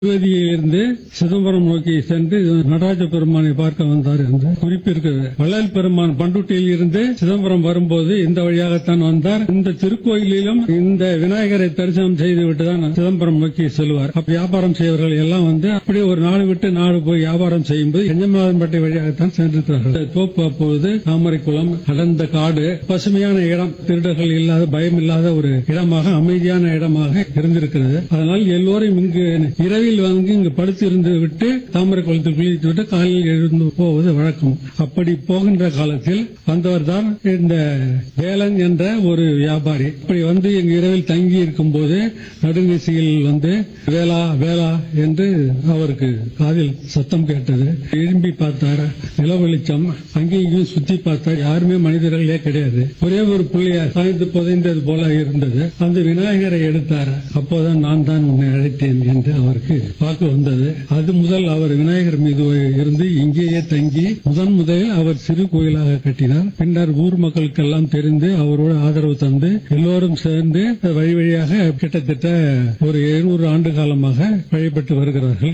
திருப்பதியிலிருந்து சிதம்பரம் நோக்கி சென்று நடராஜ பெருமானை பார்க்க வந்தார் என்று குறிப்பு இருக்கிறது வள்ளல் பெருமான் பண்டுட்டியில் இருந்து சிதம்பரம் வரும்போது இந்த வழியாகத்தான் வந்தார் இந்த திருக்கோயிலிலும் இந்த விநாயகரை தரிசனம் செய்துவிட்டு தான் சிதம்பரம் நோக்கி செல்வார் அப்ப வியாபாரம் செய்வர்கள் எல்லாம் வந்து அப்படியே ஒரு நாடு விட்டு நாடு போய் வியாபாரம் செய்யும்போது எஞ்சமநாதன்பேட்டை வழியாகத்தான் சென்றிருக்கிறார்கள் இந்த தோப்பு அப்பொழுது தாமரைக்குளம் அடர்ந்த காடு பசுமையான இடம் திருடர்கள் இல்லாத பயம் இல்லாத ஒரு இடமாக அமைதியான இடமாக இருந்திருக்கிறது அதனால் எல்லோரும் இங்கு இரவில் வந்து இங்கு படுத்து இருந்து விட்டு தாமரை குளத்தில் குளித்து விட்டு காலையில் எழுந்து போவது வழக்கம் அப்படி போகின்ற காலத்தில் வந்தவர் தான் இந்த வேலன் என்ற ஒரு வியாபாரி இப்படி வந்து இங்கு இரவில் தங்கி இருக்கும் போது நடுநிசையில் வந்து வேலா வேலா என்று அவருக்கு காதில் சத்தம் கேட்டது எழும்பி பார்த்தார் நில வெளிச்சம் அங்கேயும் சுத்தி பார்த்தார் யாருமே மனிதர்களே கிடையாது ஒரே ஒரு பிள்ளையார் சாய்ந்து புதைந்தது போல இருந்தது அந்த விநாயகரை எடுத்தார் அப்போதான் நான் தான் உன்னை அழைத்தேன் என்று அவருக்கு வாக்கு வந்தது அது முதல் அவர் விநாயகர் மீது இருந்து இங்கேயே தங்கி முதன் முதலில் அவர் சிறு கோயிலாக கட்டினார் பின்னர் ஊர் மக்களுக்கெல்லாம் தெரிந்து அவரோடு ஆதரவு தந்து எல்லோரும் சேர்ந்து வழி வழியாக கிட்டத்தட்ட ஒரு எழுநூறு ஆண்டு காலமாக வழிபட்டு வருகிறார்கள்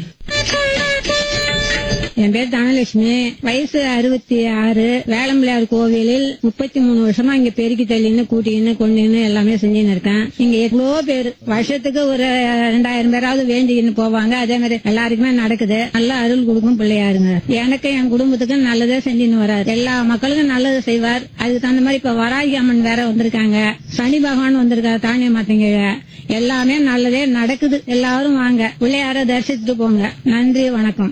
என் பேர் தனலட்சுமி வயசு அறுபத்தி ஆறு வேளம்பிள்ளையார் கோவிலில் முப்பத்தி மூணு வருஷமா இங்க பெருக்கி தள்ளின்னு கூட்டின்னு கொண்டுன்னு எல்லாமே செஞ்சுன்னு இருக்கேன் இங்க எவ்வளோ பேர் வருஷத்துக்கு ஒரு ரெண்டாயிரம் பேராவது வேண்டிக்கின்னு போவாங்க அதே மாதிரி எல்லாருக்குமே நடக்குது நல்ல அருள் கொடுக்கும் பிள்ளையாருங்க எனக்கு என் குடும்பத்துக்கு நல்லதே செஞ்சுன்னு வராரு எல்லா மக்களுக்கும் நல்லது செய்வார் அதுக்கு தகுந்த மாதிரி இப்ப வராகி அம்மன் வேற வந்திருக்காங்க சனி பகவான் வந்திருக்காரு தானிய மாத்தீங்க எல்லாமே நல்லதே நடக்குது எல்லாரும் வாங்க பிள்ளையார தரிசித்துட்டு போங்க நன்றி வணக்கம்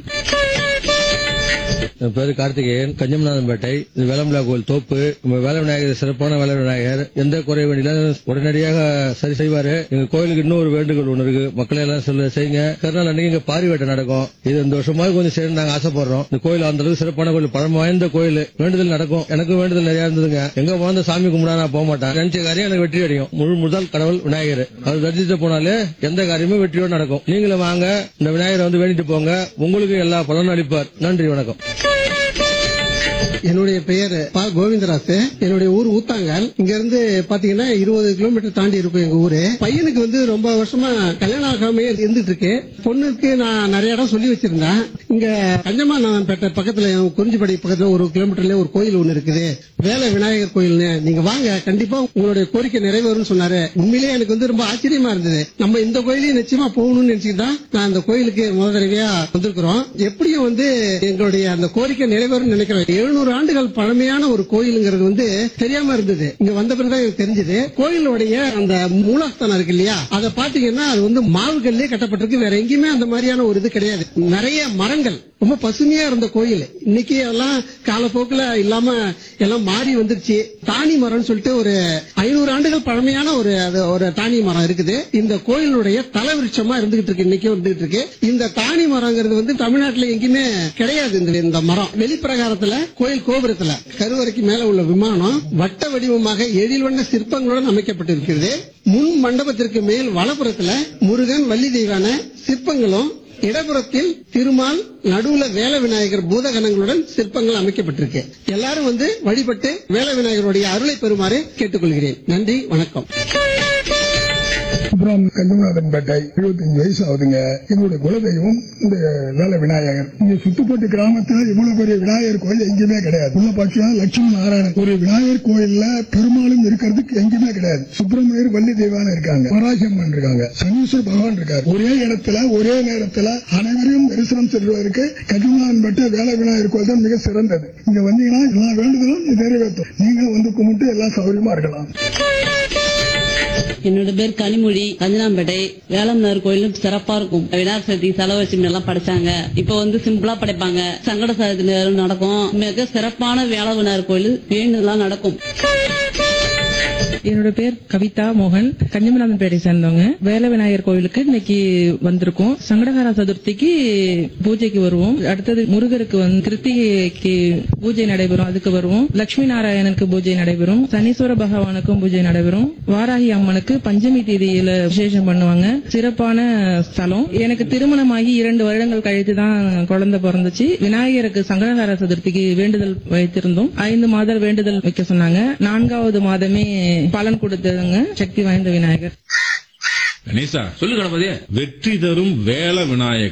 என் பேரு கார்த்திகேயன் கஞ்சமநாதன்பேட்டை இது வேலம்பிலா கோயில் தோப்பு நம்ம வேலை விநாயகர் சிறப்பான வேலை விநாயகர் எந்த குறைவு இல்ல உடனடியாக சரி செய்வாரு எங்க கோயிலுக்கு இன்னொரு வேண்டுகோள் ஒண்ணு இருக்கு மக்களை எல்லாம் சொல்ல செய்யுங்க கருநாள் அன்னைக்கு இங்க பாரி வேட்டை நடக்கும் இது இந்த வருஷமாவது கொஞ்சம் செய்யணும் நாங்க ஆசைப்படுறோம் இந்த கோயில் அந்த அளவுக்கு சிறப்பான கோயில் பழம் வாய்ந்த கோயில் வேண்டுதல் நடக்கும் எனக்கு வேண்டுதல் நிறைய இருந்ததுங்க எங்க போன சாமி கும்பிடா நான் போக மாட்டேன் நினைச்ச காரியம் எனக்கு வெற்றி அடையும் முழு முதல் கடவுள் விநாயகர் அது தரிசித்து போனாலே எந்த காரியமும் வெற்றியோடு நடக்கும் நீங்களும் வாங்க இந்த விநாயகரை வந்து வேண்டிட்டு போங்க உங்களுக்கு எல்லா பலனும் அளிப்பார் நன்றி வணக்கம் என்னுடைய பெயர் ப கோவிந்தராஜ் என்னுடைய ஊர் ஊத்தாங்கல் இங்க இருந்து பாத்தீங்கன்னா இருபது கிலோமீட்டர் தாண்டி இருக்கும் எங்க ஊரு பையனுக்கு வந்து ரொம்ப வருஷமா கல்யாணம் ஆகாமே இருந்துட்டு இருக்கு பொண்ணுக்கு நான் நிறைய இடம் சொல்லி வச்சிருந்தேன் இங்க கஞ்சமாநகன்பேட்டை பக்கத்துல குறிஞ்சிப்படி பக்கத்துல ஒரு கிலோமீட்டர்ல ஒரு கோயில் ஒண்ணு இருக்குது வேலை விநாயகர் கோயில்னு நீங்க வாங்க கண்டிப்பா உங்களுடைய கோரிக்கை நிறைவேறும்னு சொன்னாரு உண்மையிலேயே எனக்கு வந்து ரொம்ப ஆச்சரியமா இருந்தது நம்ம இந்த கோயிலையும் நிச்சயமா போகணும்னு நினைச்சுட்டு தான் நான் அந்த கோயிலுக்கு முதல் தடவையா வந்திருக்கிறோம் எப்படியும் வந்து எங்களுடைய அந்த கோரிக்கை நிறைவேறும் நினைக்கிறேன் எழுநூறு ஆண்டுகள் பழமையான ஒரு கோயிலுங்கிறது வந்து தெரியாம இருந்தது இங்க வந்த பிறகுதான் எனக்கு தெரிஞ்சது கோயிலுடைய அந்த மூலஸ்தானம் இருக்கு இல்லையா அதை பாத்தீங்கன்னா அது வந்து மாவுகள்லயே கட்டப்பட்டிருக்கு வேற எங்கேயுமே அந்த மாதிரியான ஒரு இது கிடையாது நிறைய மரங்கள் ரொம்ப பசுமையா இருந்த கோயில் இன்னைக்கு எல்லாம் காலப்போக்குல இல்லாம எல்லாம் மாறி வந்துருச்சு தானி மரம்னு சொல்லிட்டு ஒரு ஐநூறு ஆண்டுகள் பழமையான ஒரு அது ஒரு தானி மரம் இருக்குது இந்த கோயிலுடைய தலைவிருட்சமா இருந்துகிட்டு இருக்கு இன்னைக்கு வந்துகிட்டு இருக்கு இந்த தானி மரங்கிறது வந்து தமிழ்நாட்டுல எங்கேயுமே கிடையாது இந்த இந்த மரம் வெளிப்பிரகாரத்துல கோயில் கோபுரத்துல கருவறைக்கு மேல உள்ள விமானம் வட்ட வடிவமாக எழில் வண்ண சிற்பங்களுடன் அமைக்கப்பட்டிருக்கிறது முன் மண்டபத்திற்கு மேல் வலப்புறத்துல முருகன் வள்ளி தெய்வான சிற்பங்களும் இடப்புறத்தில் திருமால் நடுவுல வேல விநாயகர் பூதகணங்களுடன் சிற்பங்கள் அமைக்கப்பட்டிருக்கு எல்லாரும் வந்து வழிபட்டு வேல விநாயகருடைய அருளை பெறுமாறு கேட்டுக்கொள்கிறேன் நன்றி வணக்கம் அப்புறம் கஞ்சமநாதன்பேட்டை இருபத்தஞ்சு வயசு ஆகுதுங்க எங்களுடைய குலதெய்வம் இந்த வேலை விநாயகர் இங்க சுத்துப்பட்டு கிராமத்துல இவ்வளவு பெரிய விநாயகர் கோயில் எங்கேயுமே கிடையாது உள்ள பாத்தீங்கன்னா லட்சுமி நாராயணன் ஒரு விநாயகர் கோயில்ல பெருமாளும் இருக்கிறதுக்கு எங்கேயுமே கிடையாது சுப்பிரமணியர் வள்ளி தெய்வான இருக்காங்க வராசம்மன் இருக்காங்க சனீஸ்வர பகவான் இருக்காரு ஒரே இடத்துல ஒரே நேரத்துல அனைவரையும் தரிசனம் செல்வதற்கு கஞ்சமநாதன்பேட்டை வேலை விநாயகர் கோயில் தான் மிக சிறந்தது இங்க வந்தீங்கன்னா எல்லா வேண்டுதலும் நிறைவேற்றும் நீங்களும் வந்து கும்பிட்டு எல்லாம் சௌகரியமா இருக்கலாம் என்னோட பேர் கனிமொழி கஞ்சனாம்பேட்டை வேளம்னார் கோயிலும் சிறப்பா இருக்கும் விநாயகர் சதுர்த்தி செலவு வச்சு எல்லாம் படைச்சாங்க இப்ப வந்து சிம்பிளா படைப்பாங்க சங்கட சதுர்த்தி நேரம் நடக்கும் மிக சிறப்பான வேளவினார் கோயில் வேண்டுதலாம் நடக்கும் என்னோட பேர் கவிதா மோகன் கஞ்சமநாதன்பேட்டை சேர்ந்தவங்க வேலை விநாயகர் கோயிலுக்கு இன்னைக்கு வந்திருக்கோம் சங்கடகார சதுர்த்திக்கு பூஜைக்கு வருவோம் அடுத்தது முருகருக்கு வந்து கிருத்திகைக்கு பூஜை நடைபெறும் அதுக்கு வருவோம் லட்சுமி நாராயணனுக்கு பூஜை நடைபெறும் சனீஸ்வர பகவானுக்கும் பூஜை நடைபெறும் வாராகி அம்மனுக்கு பஞ்சமி தேதியில விசேஷம் பண்ணுவாங்க சிறப்பான ஸ்தலம் எனக்கு திருமணமாகி இரண்டு வருடங்கள் கழித்து தான் குழந்தை பிறந்துச்சு விநாயகருக்கு சங்கடகார சதுர்த்திக்கு வேண்டுதல் வைத்திருந்தோம் ஐந்து மாதம் வேண்டுதல் வைக்க சொன்னாங்க நான்காவது மாதமே பலன் கொடுத்ததுங்க சக்தி வாய்ந்த விநாயகர் கணேசா சொல்லு கணபதி வெற்றி தரும் வேல விநாயகர்